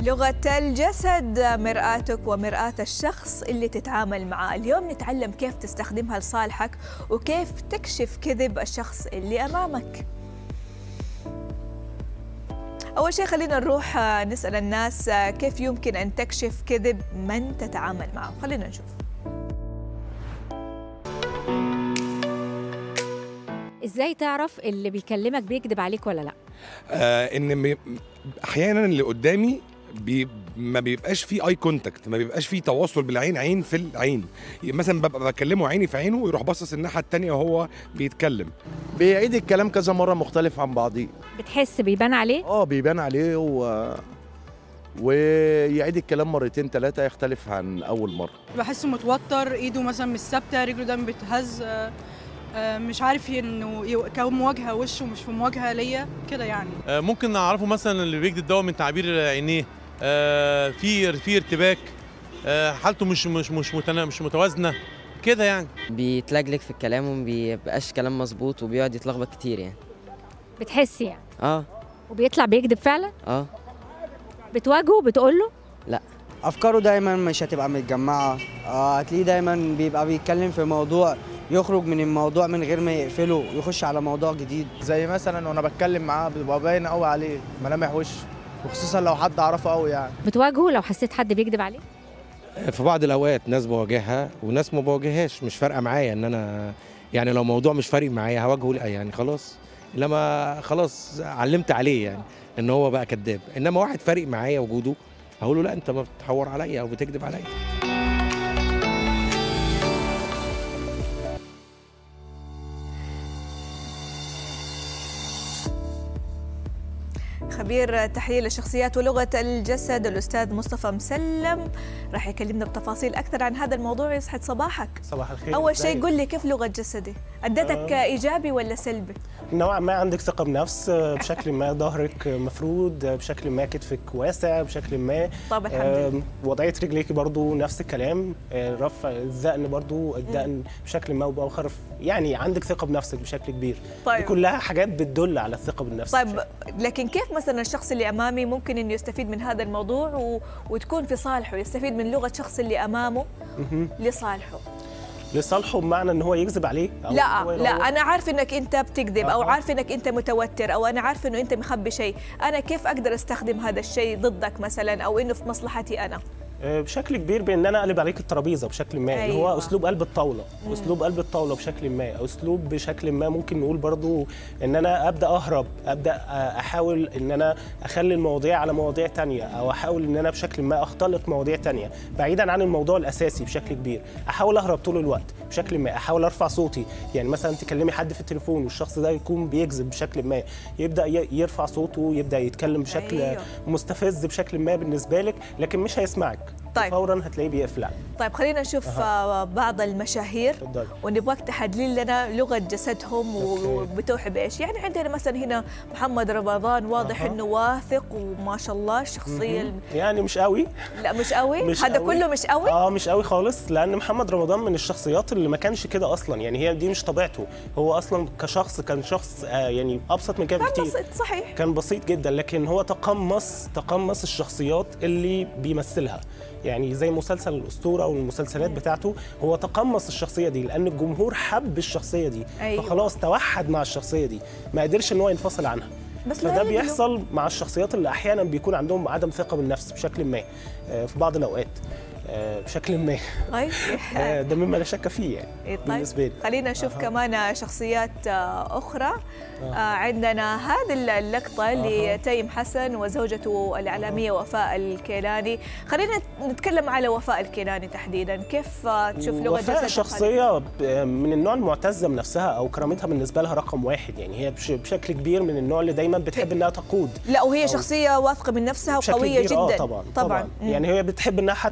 لغة الجسد مرآتك ومرآة الشخص اللي تتعامل معاه اليوم نتعلم كيف تستخدمها لصالحك وكيف تكشف كذب الشخص اللي أمامك أول شيء خلينا نروح نسأل الناس كيف يمكن أن تكشف كذب من تتعامل معه خلينا نشوف ازاي تعرف اللي بيكلمك بيكذب عليك ولا لا آه ان م- احيانا اللي قدامي بي ما بيبقاش فيه اي كونتاكت ما بيبقاش فيه تواصل بالعين عين في العين مثلا ببقى بكلمه عيني في عينه ويروح باصص الناحيه التانية وهو بيتكلم بيعيد الكلام كذا مره مختلف عن بعضيه بتحس بيبان عليه اه بيبان عليه و... ويعيد الكلام مرتين ثلاثه يختلف عن اول مره بحسه متوتر ايده مثلا مش ثابته رجله دايما بتهز آه، آه، مش عارف انه يكون مواجهه وشه مش في مواجهه ليا كده يعني آه، ممكن نعرفه مثلا اللي بيكذب ده من تعبير عينيه آه، في في ارتباك آه، حالته مش مش مش متنا- مش متوازنه كده يعني بيتلجلج في الكلام وما بيبقاش كلام مظبوط وبيقعد يتلخبط كتير يعني بتحس يعني اه وبيطلع بيكذب فعلا اه بتواجهه بتقول له افكاره دايما مش هتبقى متجمعه آه هتلاقيه دايما بيبقى بيتكلم في موضوع يخرج من الموضوع من غير ما يقفله يخش على موضوع جديد زي مثلا وانا بتكلم معاه بيبقى باين قوي عليه ملامح وشه وخصوصا لو حد اعرفه قوي يعني بتواجهه لو حسيت حد بيكذب عليك في بعض الاوقات ناس بواجهها وناس ما بواجههاش مش فارقه معايا ان انا يعني لو موضوع مش فارق معايا هواجهه لا يعني خلاص لما خلاص علمت عليه يعني ان هو بقى كذاب انما واحد فارق معايا وجوده هقول له لا انت ما بتحور عليا او بتكذب عليا خبير تحليل الشخصيات ولغة الجسد الأستاذ مصطفى مسلم راح يكلمنا بتفاصيل أكثر عن هذا الموضوع يسعد صباحك صباح الخير أول شيء إزيك؟ قل لي كيف لغة جسدي أدتك آه. إيجابي ولا سلبي نوعا ما عندك ثقة بنفس بشكل ما ظهرك مفرود بشكل ما كتفك واسع بشكل ما طب الحمد لله آم، وضعية رجليك برضو نفس الكلام آه، رفع الذقن برضو الدقن بشكل ما وبآخر يعني عندك ثقة بنفسك بشكل كبير دي طيب كلها حاجات بتدل على الثقة بالنفس طيب لكن كيف مثلا الشخص اللي امامي ممكن انه يستفيد من هذا الموضوع و... وتكون في صالحه يستفيد من لغه الشخص اللي امامه مهم. لصالحه لصالحه بمعنى ان هو يكذب عليه أو لا هو لا يروح. انا عارف انك انت بتكذب او أها. عارف انك انت متوتر او انا عارف انه انت مخبي شيء انا كيف اقدر استخدم هذا الشيء ضدك مثلا او انه في مصلحتي انا آه، بشكل كبير بان انا اقلب عليك الترابيزه بشكل ما اللي أيوة. هو اسلوب قلب الطاوله مم. اسلوب قلب الطاوله بشكل ما اسلوب بشكل ما ممكن نقول برضو ان انا ابدا اهرب ابدا آه، احاول ان انا اخلي المواضيع على مواضيع تانية او احاول ان انا بشكل ما اختلط مواضيع تانية بعيدا عن الموضوع الاساسي بشكل كبير احاول اهرب طول الوقت بشكل ما احاول ارفع صوتي يعني مثلا تكلمي حد في التليفون والشخص ده يكون بيكذب بشكل ما يبدا ي- يرفع صوته يبدا يتكلم بشكل أيوه. مستفز بشكل ما بالنسبه لك لكن مش هيسمعك طيب. فورا هتلاقيه بيقفل عنك طيب خلينا نشوف آه، بعض المشاهير اتفضل ونبغاك تحدلي لنا لغه جسدهم و- أوكي. وبتوحي بايش يعني عندنا مثلا هنا محمد رمضان واضح أها. انه واثق وما شاء الله الشخصيه الم... يعني مش قوي لا مش قوي مش هذا قوي. كله مش قوي اه مش قوي خالص لان محمد رمضان من الشخصيات اللي ما كانش كده اصلا يعني هي دي مش طبيعته هو اصلا كشخص كان شخص آه يعني ابسط من كده كان بكتير بسيط صحيح كان بسيط جدا لكن هو تقمص تقمص الشخصيات اللي بيمثلها يعني زي مسلسل الاسطوره والمسلسلات بتاعته هو تقمص الشخصيه دي لان الجمهور حب الشخصيه دي أيوة. فخلاص توحد مع الشخصيه دي ما قدرش ان هو ينفصل عنها بس لا فده يقلق. بيحصل مع الشخصيات اللي احيانا بيكون عندهم عدم ثقه بالنفس بشكل ما آه، في بعض الاوقات آه، بشكل ما طيب آه، ده مما لا شك فيه يعني إيه طيب بالنسبه لي خلينا نشوف أها. كمان شخصيات آه، أخرى آه، عندنا هذه اللقطة لتيم حسن وزوجته الإعلامية وفاء الكيلاني خلينا نتكلم على وفاء الكيلاني تحديدا كيف آه، تشوف لغة وفاء جسدها شخصية ب- من النوع المعتزة بنفسها أو كرامتها بالنسبة لها رقم واحد يعني هي بش- بشكل كبير من النوع اللي دايما بتحب إنها تقود لا وهي أو- شخصية واثقة من نفسها بشكل وقوية كبير جدا آه طبعا طبعا يعني هي بتحب إنها حتى تقود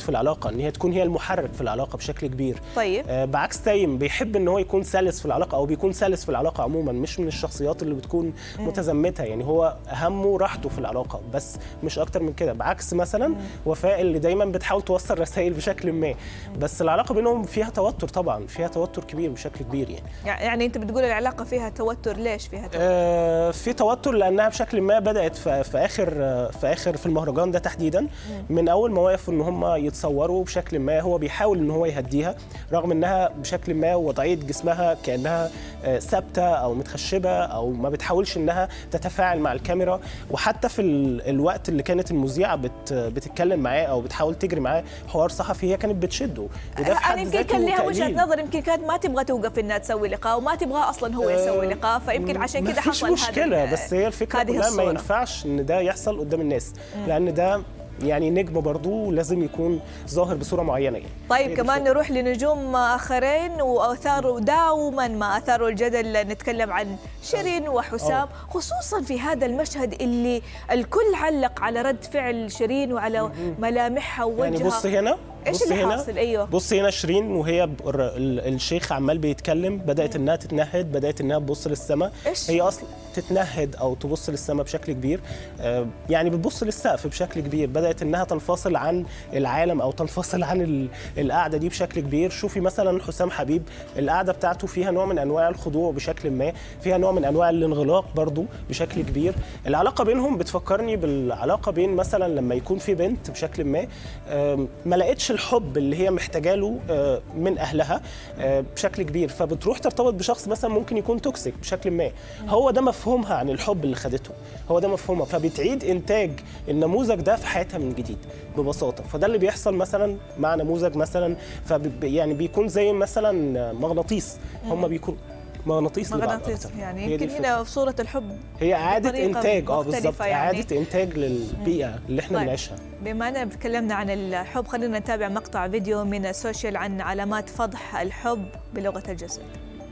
في العلاقه ان هي تكون هي المحرك في العلاقه بشكل كبير طيب آه، بعكس تايم بيحب ان هو يكون سلس في العلاقه او بيكون سلس في العلاقه عموما مش من الشخصيات اللي بتكون متزمته يعني هو همه راحته في العلاقه بس مش اكتر من كده بعكس مثلا وفاء اللي دايما بتحاول توصل رسائل بشكل ما بس العلاقه بينهم فيها توتر طبعا فيها توتر كبير بشكل كبير يعني يعني انت بتقول العلاقه فيها توتر ليش فيها توتر؟ آه، في توتر لانها بشكل ما بدات في في اخر آه، في اخر في المهرجان ده تحديدا من اول ما وقفوا ان هم يتصوروا بشكل ما هو بيحاول ان هو يهديها رغم انها بشكل ما وضعيه جسمها كانها آه، ثابته او متخشبه او ما بتحاولش انها تتفاعل مع الكاميرا وحتى في ال- الوقت اللي كانت المذيعه بت بتتكلم معاه او بتحاول تجري معاه حوار صحفي هي كانت بتشده وده في حد انا يمكن ذاته كان لها وجهه تقليل. نظر يمكن كانت ما تبغى توقف انها تسوي لقاء وما تبغى اصلا هو يسوي لقاء فيمكن عشان كذا مفيش حصل هذا مشكله ال- بس هي الفكره هذه كلها ما الصورة. ينفعش ان ده يحصل قدام الناس لان ده يعني نجم برضو لازم يكون ظاهر بصوره معينه يعني طيب هي دي كمان الفكرة. نروح لنجوم اخرين واثاروا دائما ما اثاروا الجدل نتكلم عن شيرين وحسام خصوصا في هذا المشهد اللي الكل علق على رد فعل شيرين وعلى ملامحها ووجهها يعني بص هنا ايش بص اللي هنا حاصل ايوه بص هنا شيرين وهي ب- الر- ال- الشيخ عمال بيتكلم بدات انها تتنهد بدات انها تبص للسماء إيش؟ هي اصلا تتنهد او تبص للسماء بشكل كبير آه، يعني بتبص للسقف بشكل كبير بدات انها تنفصل عن العالم او تنفصل عن ال- القعده دي بشكل كبير شوفي مثلا حسام حبيب القعده بتاعته فيها نوع من انواع الخضوع بشكل ما فيها نوع من انواع الانغلاق برضو بشكل كبير العلاقه بينهم بتفكرني بالعلاقه بين مثلا لما يكون في بنت بشكل ما آم، ما لقتش الحب اللي هي محتاجه له آه، من اهلها آه، بشكل كبير فبتروح ترتبط بشخص مثلا ممكن يكون توكسيك بشكل ما هو ده مفهومها عن الحب اللي خدته هو ده مفهومها فبتعيد انتاج النموذج ده في حياتها من جديد ببساطه فده اللي بيحصل مثلا مع نموذج مثلا فب يعني بيكون زي مثلا مغناطيس هم بيكون مغناطيس لبعض مغناطيس أكتر. يعني هي دي يمكن الفكرة. هنا في صورة الحب هي إعادة بطريقة إنتاج اه مختلفة بالظبط يعني. إعادة إنتاج للبيئة اللي إحنا طيب. بنعيشها بما أننا تكلمنا عن الحب خلينا نتابع مقطع فيديو من السوشيال عن علامات فضح الحب بلغة الجسد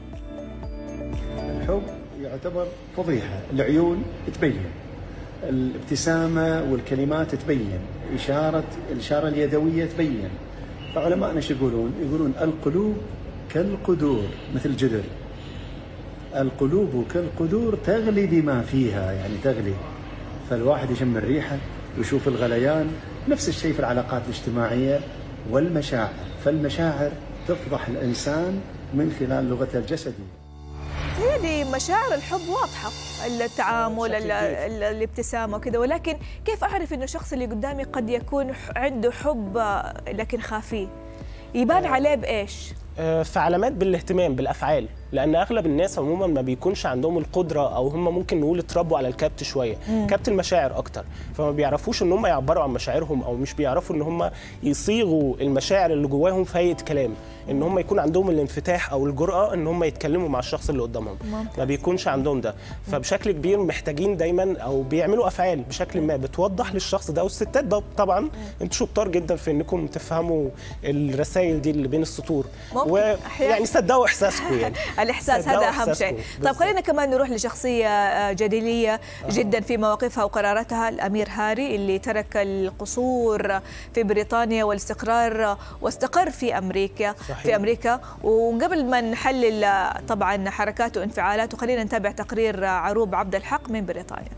الحب يعتبر فضيحة العيون تبين الابتسامة والكلمات تبين إشارة الإشارة اليدوية تبين فعلماءنا شو يقولون؟ يقولون القلوب كالقدور مثل جدر القلوب كالقدور تغلي بما فيها يعني تغلي فالواحد يشم الريحة ويشوف الغليان نفس الشيء في العلاقات الاجتماعية والمشاعر فالمشاعر تفضح الإنسان من خلال لغته الجسدية هذه مشاعر الحب واضحة التعامل ال- ال- الابتسامة وكذا ولكن كيف أعرف أنه الشخص اللي قدامي قد يكون ح- عنده حب آه، لكن خفي يبان عليه بإيش؟ آه، في علامات بالاهتمام بالافعال لان اغلب الناس عموما ما بيكونش عندهم القدره او هم ممكن نقول اتربوا على الكبت شويه مم. كبت المشاعر اكتر فما بيعرفوش ان هم يعبروا عن مشاعرهم او مش بيعرفوا ان هم يصيغوا المشاعر اللي جواهم في هيئه كلام ان هم يكون عندهم الانفتاح او الجرأه ان هم يتكلموا مع الشخص اللي قدامهم ممتاز. ما بيكونش عندهم ده فبشكل كبير محتاجين دايما او بيعملوا افعال بشكل ما بتوضح للشخص ده والستات ده طبعا انتوا شطار جدا في انكم تفهموا الرسائل دي اللي بين السطور ممكن ويعني صدقوا احساسكم يعني الإحساس صدقوا هذا أهم إحساسكم. شيء طيب بالظبط. خلينا كمان نروح لشخصية آه، جدلية جدا في مواقفها وقراراتها الأمير هاري اللي ترك القصور في بريطانيا والاستقرار واستقر في أمريكا صحيح. في أمريكا وقبل ما نحلل آه، طبعا حركاته وانفعالاته خلينا نتابع تقرير آه، عروب عبد الحق من بريطانيا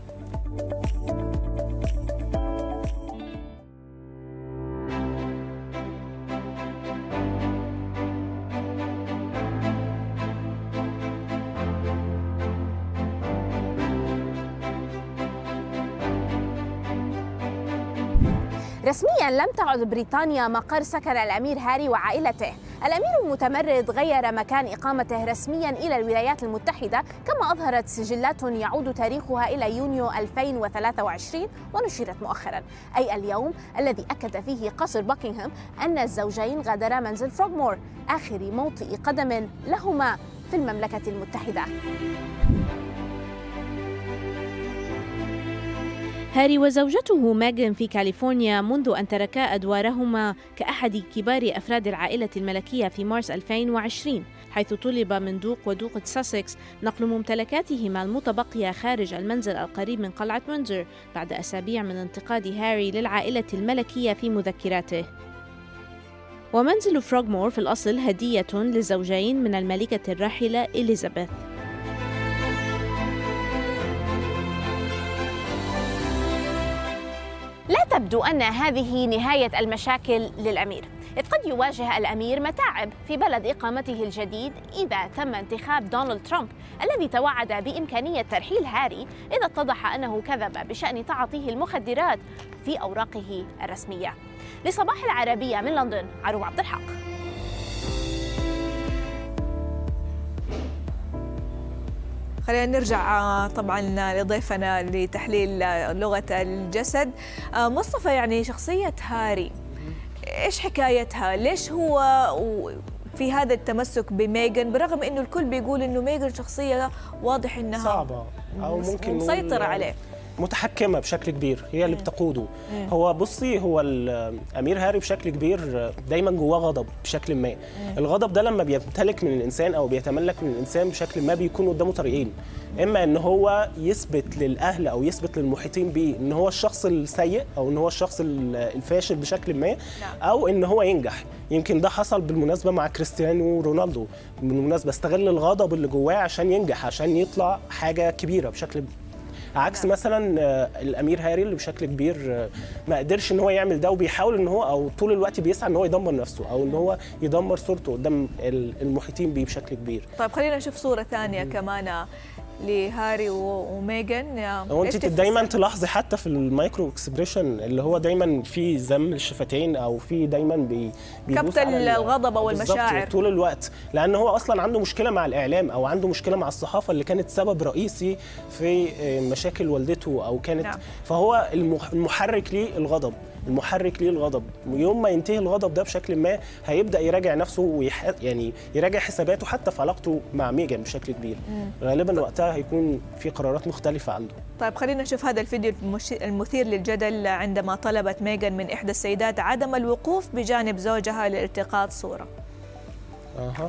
رسميا لم تعد بريطانيا مقر سكن الامير هاري وعائلته الامير المتمرد غير مكان اقامته رسميا الى الولايات المتحده كما اظهرت سجلات يعود تاريخها الى يونيو 2023 ونشرت مؤخرا اي اليوم الذي اكد فيه قصر باكنغهام ان الزوجين غادرا منزل فروغمور اخر موطئ قدم لهما في المملكه المتحده هاري وزوجته ماغن في كاليفورنيا منذ أن تركا أدوارهما كأحد كبار أفراد العائلة الملكية في مارس 2020 حيث طلب من دوق ودوقة ساسكس نقل ممتلكاتهما المتبقية خارج المنزل القريب من قلعة ويندزور بعد أسابيع من انتقاد هاري للعائلة الملكية في مذكراته ومنزل فروغمور في الأصل هدية لزوجين من الملكة الراحلة إليزابيث لا تبدو أن هذه نهاية المشاكل للأمير إذ قد يواجه الأمير متاعب في بلد إقامته الجديد إذا تم انتخاب دونالد ترامب الذي توعد بإمكانية ترحيل هاري إذا اتضح أنه كذب بشأن تعاطيه المخدرات في أوراقه الرسمية لصباح العربية من لندن عروب عبد الحق خلينا نرجع آه، طبعا لضيفنا لتحليل آه، لغة الجسد آه، مصطفى يعني شخصية هاري ايش حكايتها؟ ليش هو و- في هذا التمسك بميغن برغم انه الكل بيقول انه ميغن شخصية واضح انها صعبة او مس- ممكن نقول مسيطرة عليه متحكمه بشكل كبير هي اللي بتقوده مم. هو بصي هو الامير هاري بشكل كبير دايما جواه غضب بشكل ما الغضب ده لما بيمتلك من الانسان او بيتملك من الانسان بشكل ما بيكون قدامه طريقين اما ان هو يثبت للاهل او يثبت للمحيطين بيه ان هو الشخص السيء او ان هو الشخص ال- الفاشل بشكل ما او ان هو ينجح يمكن ده حصل بالمناسبه مع كريستيانو رونالدو بالمناسبه استغل الغضب اللي جواه عشان ينجح عشان يطلع حاجه كبيره بشكل عكس مثلا آه، الامير هاري اللي بشكل كبير آه، ما قدرش ان هو يعمل ده وبيحاول ان هو او طول الوقت بيسعى ان هو يدمر نفسه او ان هو يدمر صورته قدام ال- المحيطين بيه بشكل كبير طيب خلينا نشوف صورة ثانية كمان لهاري و- وميغن هو إيش انت تفسر؟ دايما تلاحظي حتى في المايكرو اكسبريشن اللي هو دايما في زم الشفتين او في دايما بي بيدوس كبت على ال- الغضب أو بالظبط، المشاعر. طول الوقت لان هو اصلا عنده مشكله مع الاعلام او عنده مشكله مع الصحافه اللي كانت سبب رئيسي في آه، مشاكل والدته او كانت نعم. فهو المح- المحرك ليه الغضب المحرك ليه الغضب يوم ما ينتهي الغضب ده بشكل ما هيبدا يراجع نفسه ويح... يعني يراجع حساباته حتى في علاقته مع ميجان بشكل كبير مم. غالبا وقتها هيكون في قرارات مختلفه عنده طيب خلينا نشوف هذا الفيديو المش- المثير للجدل عندما طلبت ميغان من إحدى السيدات عدم الوقوف بجانب زوجها لالتقاط صورة اها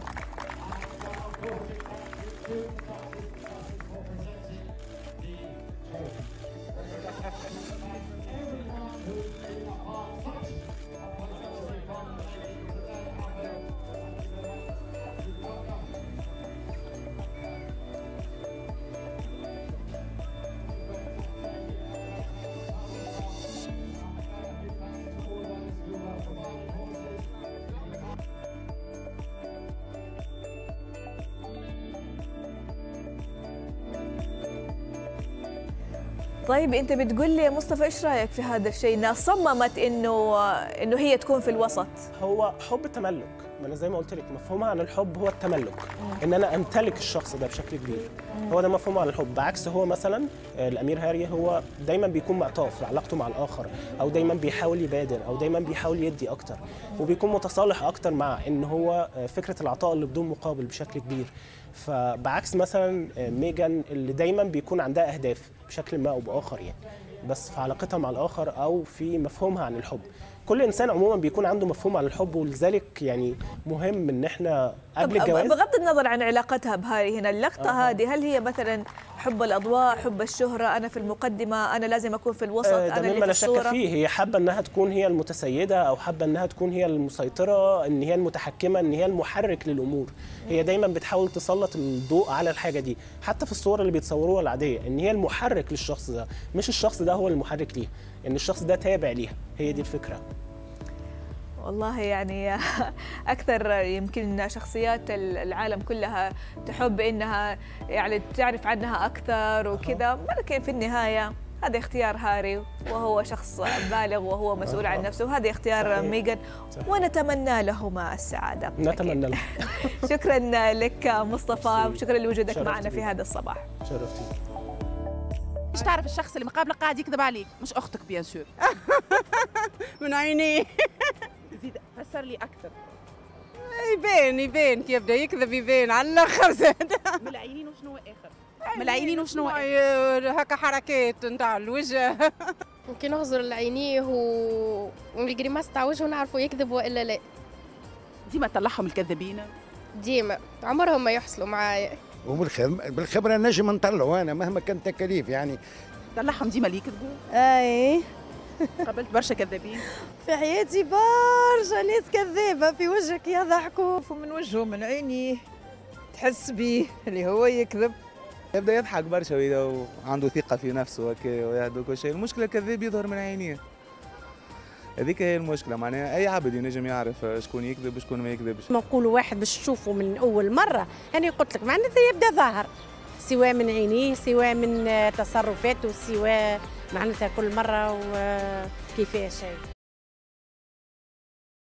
طيب انت بتقول لي يا مصطفى ايش رايك في هذا الشيء انها صممت انه انه هي تكون في الوسط هو حب تملك ما انا زي ما قلت لك مفهومها عن الحب هو التملك ان انا امتلك الشخص ده بشكل كبير هو ده مفهومه عن الحب بعكس هو مثلا آه، الامير هاري هو دايما بيكون معطاف في علاقته مع الاخر او دايما بيحاول يبادر او دايما بيحاول يدي اكتر وبيكون متصالح اكتر مع ان هو آه، فكره العطاء اللي بدون مقابل بشكل كبير فبعكس مثلا آه، ميجان اللي دايما بيكون عندها اهداف بشكل ما او باخر يعني بس في علاقتها مع الاخر او في مفهومها عن الحب كل انسان عموما بيكون عنده مفهوم عن الحب ولذلك يعني مهم ان احنا قبل طب الجواز بغض النظر عن علاقتها بهاري هنا اللقطة أها. هذه هل هي مثلا حب الأضواء حب الشهرة أنا في المقدمة أنا لازم أكون في الوسط آه، أنا ده اللي مما في لا شك الصورة فيه هي حابه انها تكون هي المتسيده او حابه انها تكون هي المسيطره ان هي المتحكمه ان هي المحرك للامور هي دايما بتحاول تسلط الضوء على الحاجه دي حتى في الصور اللي بيتصوروها العاديه ان هي المحرك للشخص ده مش الشخص ده هو المحرك ليها ان الشخص ده تابع ليها هي دي الفكره والله يعني أكثر يمكن شخصيات العالم كلها تحب إنها يعني تعرف عنها أكثر وكذا ولكن في النهاية هذا اختيار هاري وهو شخص بالغ وهو مسؤول عن نفسه وهذا اختيار صحيح. ميغان صحيح. ونتمنى لهما السعادة نتمنى له شكرا لك مصطفى وشكرا لوجودك شرفتي معنا في بيك. هذا الصباح شرفتي مش تعرف الشخص اللي مقابلك قاعد يكذب عليك مش اختك بيان سور من عينيه زيد فسر لي اكثر يبين يبين كيف بده يكذب يبين على الاخر زاد ملعينين وشنو اخر ملعينين وشنو اخر هكا حركات نتاع الوجه ممكن نغزر لعينيه و... والجريماس تاع وجهه نعرفوا يكذب والا لا ديما تطلعهم الكذابين ديما عمرهم ما يحصلوا معايا وبالخبرة بالخبرة نجم نطلعوا أنا مهما كانت تكاليف يعني طلعهم ديما اللي يكذبوا اي قابلت برشا كذابين في حياتي برشا ناس كذابة في وجهك يضحكوا من وجهه من عينيه تحس بيه اللي هو يكذب يبدا يضحك برشا وإذا عنده ثقة في نفسه هكا ويهدى كل شيء المشكلة الكذاب يظهر من عينيه هذيك هي المشكلة معناها أي عبد ينجم يعرف شكون يكذب وشكون ما يكذبش ما نقولوا واحد باش تشوفه من أول مرة أنا قلت لك معناتها يبدا ظاهر سواء من عينيه سواء من تصرفاته سواء معناتها كل مرة وكيفاش هي